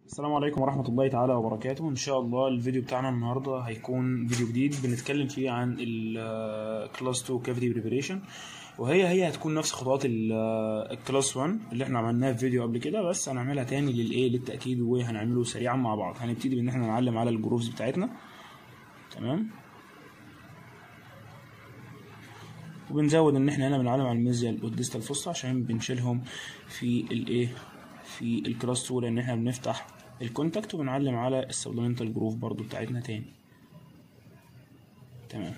السلام عليكم ورحمة الله تعالى وبركاته إن شاء الله الفيديو بتاعنا النهاردة هيكون فيديو جديد بنتكلم فيه عن الكلاس 2 كافيتي بريبريشن وهي هي هتكون نفس خطوات الكلاس 1 اللي احنا عملناها في فيديو قبل كده بس هنعملها تاني للايه للتأكيد وهنعمله سريعا مع بعض هنبتدي بان احنا نعلم على الجروفز بتاعتنا تمام وبنزود ان احنا هنا بنعلم على الميزيال والديستال فوسا عشان بنشيلهم في الايه في الكلاس 2 لان احنا بنفتح الكونتاكت وبنعلم على السبلمنتال جروف برضو بتاعتنا تاني تمام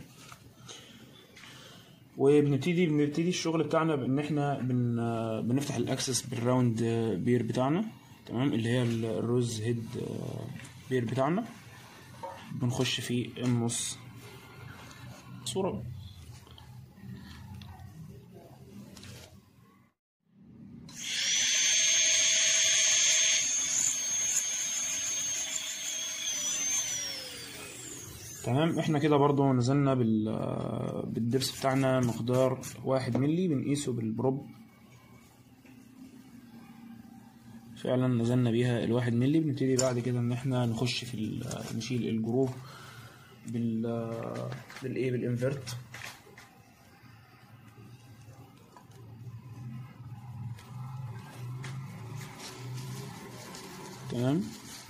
وبنبتدي بنبتدي الشغل بتاعنا بان احنا بن بنفتح الاكسس بالراوند بير بتاعنا تمام اللي هي الروز هيد بير بتاعنا بنخش في النص صورة تمام احنا كده برضو نزلنا بال بالدرس بتاعنا مقدار واحد ملي بنقيسه بالبروب فعلا نزلنا بيها الواحد ملي بنبتدي بعد كده ان احنا نخش في نشيل الجروف بال بالايه بالانفرت تمام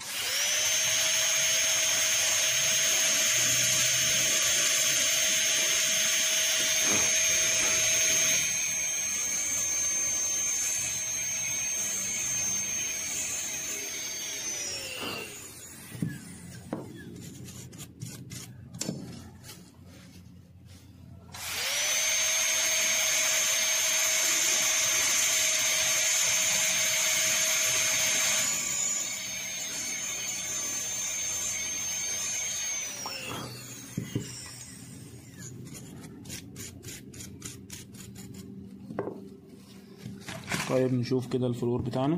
طيب نشوف كده الفلور بتاعنا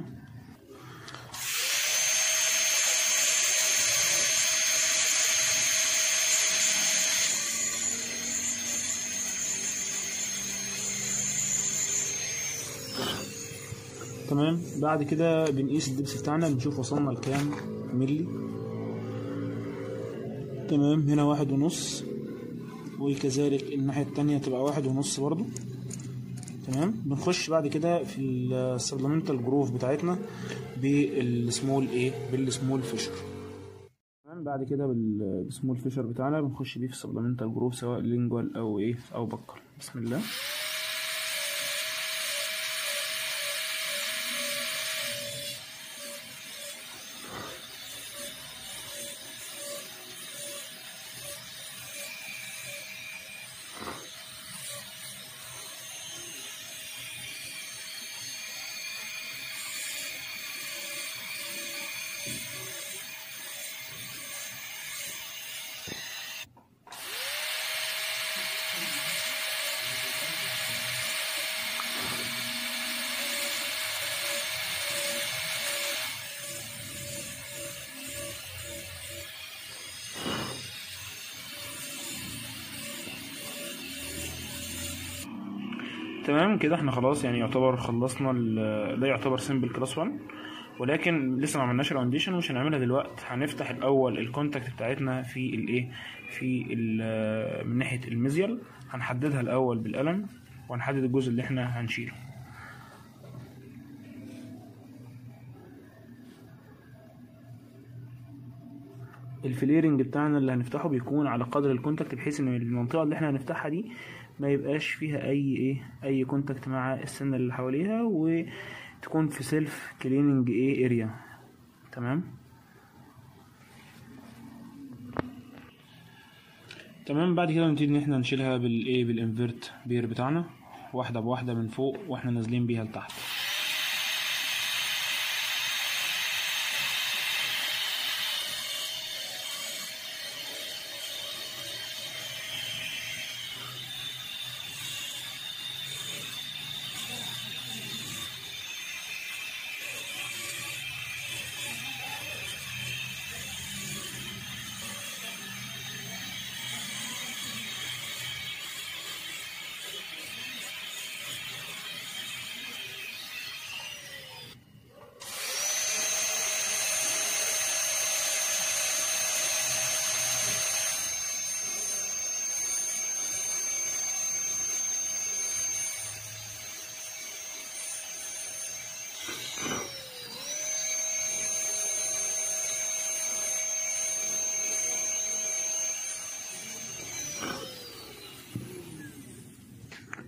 تمام بعد كده بنقيس الدبس بتاعنا بنشوف وصلنا لكام ملي تمام هنا واحد ونص وكذلك الناحية التانية تبقى واحد ونص برضو تمام بنخش بعد كده في السبلمنتال جروف بتاعتنا بالسمول ايه بالسمول فيشر تمام بعد كده بالسمول فيشر بتاعنا بنخش بيه في السبلمنتال جروف سواء لينجوال او ايه او بكر بسم الله تمام كده احنا خلاص يعني يعتبر خلصنا ده يعتبر سيمبل كلاس 1 ولكن لسه ما عملناش راونديشن ومش هنعملها دلوقتي هنفتح الاول الكونتاكت بتاعتنا في الايه في ال من ناحيه الميزيال هنحددها الاول بالقلم وهنحدد الجزء اللي احنا هنشيله الفليرنج بتاعنا اللي هنفتحه بيكون على قدر الكونتاكت بحيث ان المنطقه اللي احنا هنفتحها دي ما يبقاش فيها اي ايه اي كونتاكت مع السنه اللي حواليها وتكون في سيلف كليننج ايه اريا تمام تمام بعد كده نبتدي ان احنا نشيلها بالايه بالانفرت بير بتاعنا واحده بواحده من فوق واحنا نازلين بيها لتحت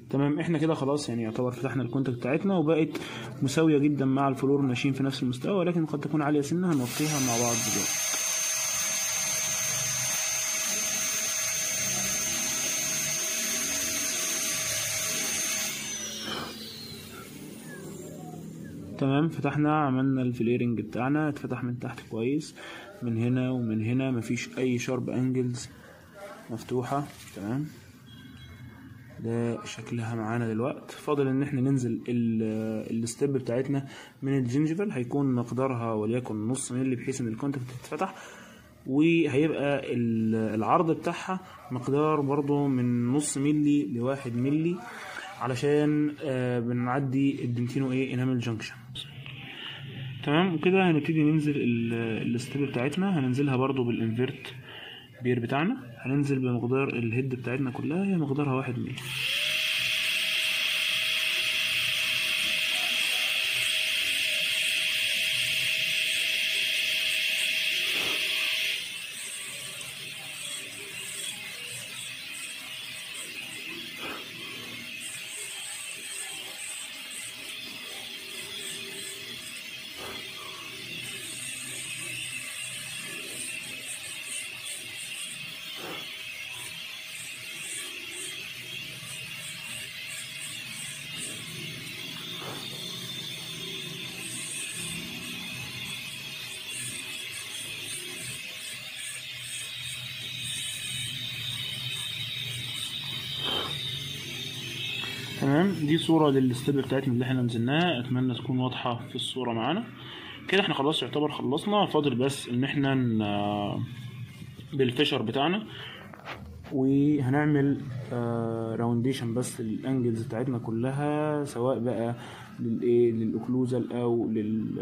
تمام احنا كده خلاص يعني يعتبر فتحنا الكونتاكت بتاعتنا وبقت مساويه جدا مع الفلور ماشيين في نفس المستوى ولكن قد تكون عاليه سنه هنوطيها مع بعض دلوقتي تمام فتحنا عملنا الفليرنج بتاعنا اتفتح من تحت كويس من هنا ومن هنا مفيش اي شارب انجلز مفتوحة تمام ده شكلها معانا دلوقتي فاضل ان احنا ننزل الستيب بتاعتنا من الجنجفل هيكون مقدارها وليكن نص ملي بحيث ان الكونتاكت تتفتح وهيبقى العرض بتاعها مقدار برضو من نص ملي لواحد ملي علشان آه بنعدي الدنتينو ايه انامل جنكشن تمام وكده هنبتدي ننزل الستيب بتاعتنا هننزلها برضو بالانفيرت بير بتاعنا هننزل بمقدار الهيد بتاعتنا كلها هي مقدارها واحد ملي تمام دي صورة للستيب بتاعتنا اللي احنا نزلناها اتمنى تكون واضحة في الصورة معانا كده احنا خلاص يعتبر خلصنا فاضل بس ان احنا ن... بالفيشر بتاعنا وهنعمل راونديشن بس للانجلز بتاعتنا كلها سواء بقى للايه للاوكلوزال او لل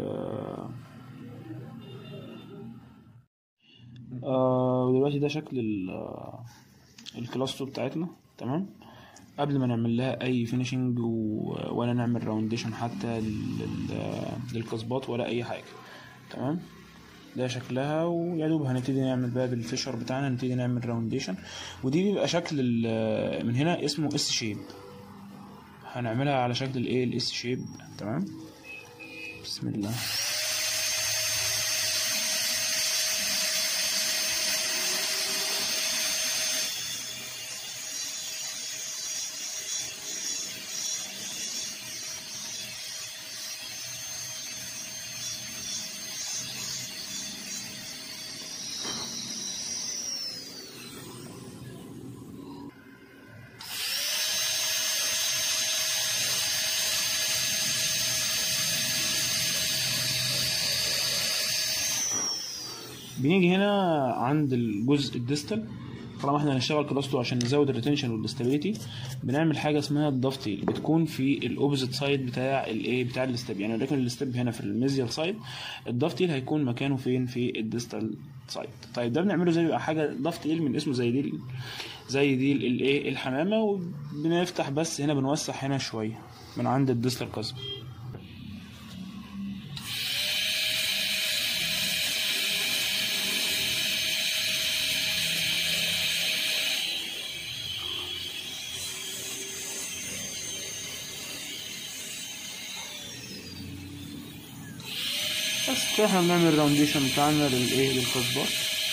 آه دلوقتي ده شكل الكلاستو بتاعتنا تمام قبل ما نعمل لها اي فينيشنج و... ولا نعمل راونديشن حتى لل... للقصبات ولا اي حاجه تمام ده شكلها ويا دوب هنبتدي نعمل بقى بالفيشر بتاعنا نبتدي نعمل راونديشن ودي بيبقى شكل ال... من هنا اسمه اس شيب هنعملها على شكل الايه الاس شيب تمام بسم الله بنيجي هنا عند الجزء الديستال طالما احنا هنشتغل كلاستو عشان نزود الريتنشن والاستابيليتي بنعمل حاجه اسمها الضفتي بتكون في الاوبزيت سايد بتاع الايه بتاع الستيب يعني ولكن الستيب هنا في الميزيال سايد الضفتي هيكون مكانه فين في الديستال سايد طيب ده بنعمله زي بيبقى حاجه ضفط ايه من اسمه زي دي زي دي الايه الحمامه وبنفتح بس هنا بنوسع هنا شويه من عند الديستال قصب بس احنا بنعمل راونديشن بتاعنا للايه للقصبات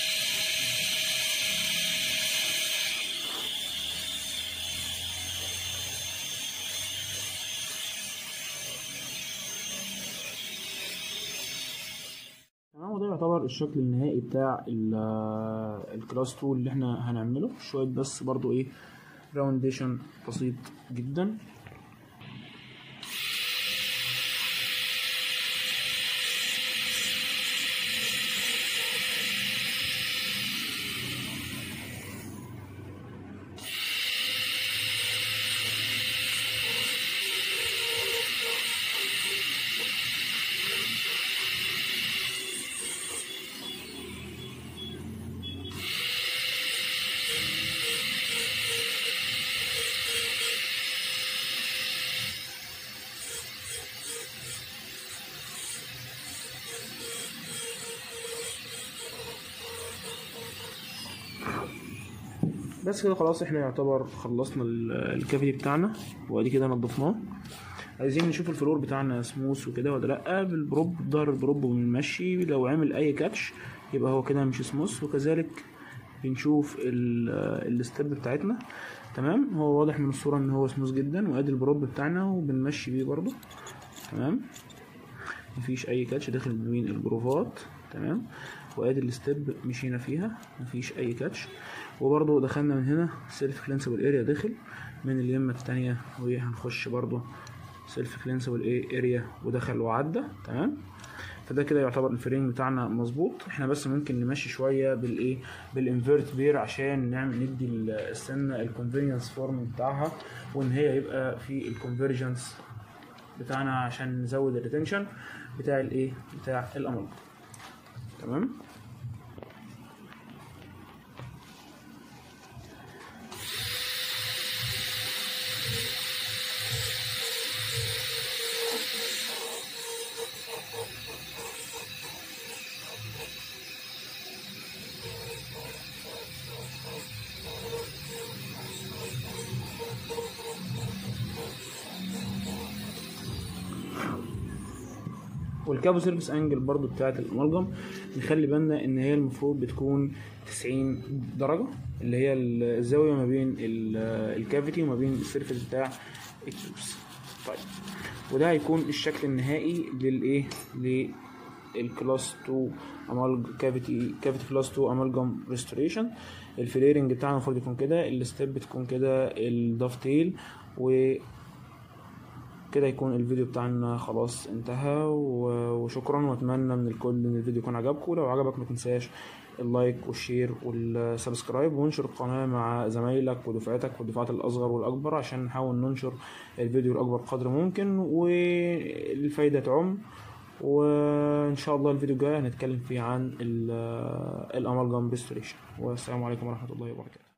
تمام وده يعتبر الشكل النهائي بتاع الكلاس 2 اللي احنا هنعمله شويه بس برضو ايه راونديشن بسيط جدا بس كده خلاص احنا يعتبر خلصنا ال- الكافيتي بتاعنا وادي كده نضفناه عايزين نشوف الفلور بتاعنا سموث وكده ولا لا بالبروب ظهر البروب بنمشي لو عامل اي كاتش يبقى هو كده مش سموث وكذلك بنشوف ال- الستيب بتاعتنا تمام هو واضح من الصورة ان هو سموث جدا وادي البروب بتاعنا وبنمشي بيه برضو تمام مفيش اي كاتش داخل بين الجروفات تمام وادي الستيب مشينا فيها مفيش اي كاتش وبرضو دخلنا من هنا سيلف كلينسبل اريا داخل من اليمة التانية وهنخش برضو سيلف كلينسبل اريا ودخل وعدى تمام فده كده يعتبر الفريم بتاعنا مظبوط احنا بس ممكن نمشي شويه بالايه بالانفيرت بير عشان نعمل ندي السنه الكونفينينس فورم بتاعها وان هي يبقى في الكونفرجنس بتاعنا عشان نزود الريتنشن بتاع الايه بتاع الامر تمام والكابو سيرفيس انجل برضو بتاعت الامالجم نخلي بالنا ان هي المفروض بتكون 90 درجه اللي هي الزاويه ما بين ال- الكافيتي وما بين السيرفيس بتاع الكيوبس طيب وده هيكون الشكل النهائي للايه للكلاس 2 امالج كافيتي كافيتي كلاس 2 امالجم ريستوريشن الفليرنج بتاعنا المفروض يكون كده الستيب بتكون كده الداف تيل و كده يكون الفيديو بتاعنا خلاص انتهى و- وشكرا واتمنى من الكل ان الفيديو يكون عجبكم لو عجبك ما تنساش اللايك والشير والسبسكرايب وانشر القناة مع زمايلك ودفعتك والدفعات الأصغر والأكبر عشان نحاول ننشر الفيديو لأكبر قدر ممكن والفايدة تعم وإن شاء الله الفيديو الجاي هنتكلم فيه عن الأمالجام ريستوريشن والسلام عليكم ورحمة الله وبركاته